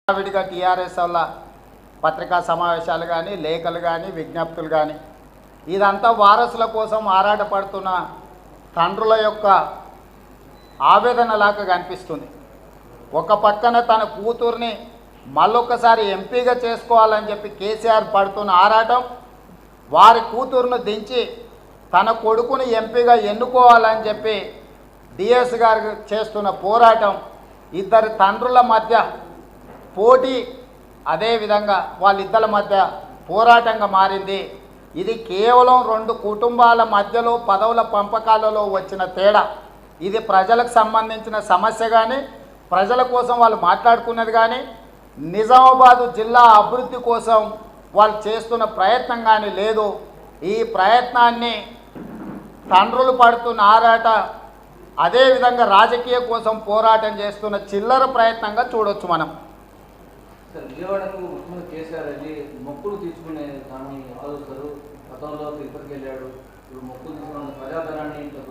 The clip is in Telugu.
విడిగా టీఆర్ఎస్ వల్ల పత్రికా సమావేశాలు కానీ లేఖలు కానీ విజ్ఞప్తులు కానీ ఇదంతా వారసుల కోసం ఆరాటపడుతున్న తండ్రుల యొక్క ఆవేదనలాగా కనిపిస్తుంది ఒక పక్కన తన కూతుర్ని మళ్ళొక్కసారి ఎంపీగా చేసుకోవాలని చెప్పి కేసీఆర్ పడుతున్న ఆరాటం వారి కూతురును దించి తన కొడుకుని ఎంపీగా ఎన్నుకోవాలని చెప్పి డిఎస్ గారు చేస్తున్న పోరాటం ఇద్దరి తండ్రుల మధ్య పోటీ అదేవిధంగా వాళ్ళిద్దరి మధ్య పోరాటంగా మారింది ఇది కేవలం రెండు కుటుంబాల మధ్యలో పదవుల పంపకాలలో వచ్చిన తేడా ఇది ప్రజలకు సంబంధించిన సమస్య కానీ ప్రజల కోసం వాళ్ళు మాట్లాడుకున్నది కానీ నిజామాబాదు జిల్లా అభివృద్ధి కోసం వాళ్ళు చేస్తున్న ప్రయత్నం కానీ లేదు ఈ ప్రయత్నాన్ని తండ్రులు పడుతున్న ఆరాట అదేవిధంగా రాజకీయ కోసం పోరాటం చేస్తున్న చిల్లర ప్రయత్నంగా చూడొచ్చు మనం సార్ విజయవాడకు ముఖ్యమంత్రి కేసీఆర్ వెళ్ళి మొక్కులు తీసుకునే దాన్ని ఆలోచిస్తారు గతంలో తిరుపతికి వెళ్ళాడు ఇప్పుడు మొక్కులు తీసుకున్న ప్రజాధనాన్ని ఇంత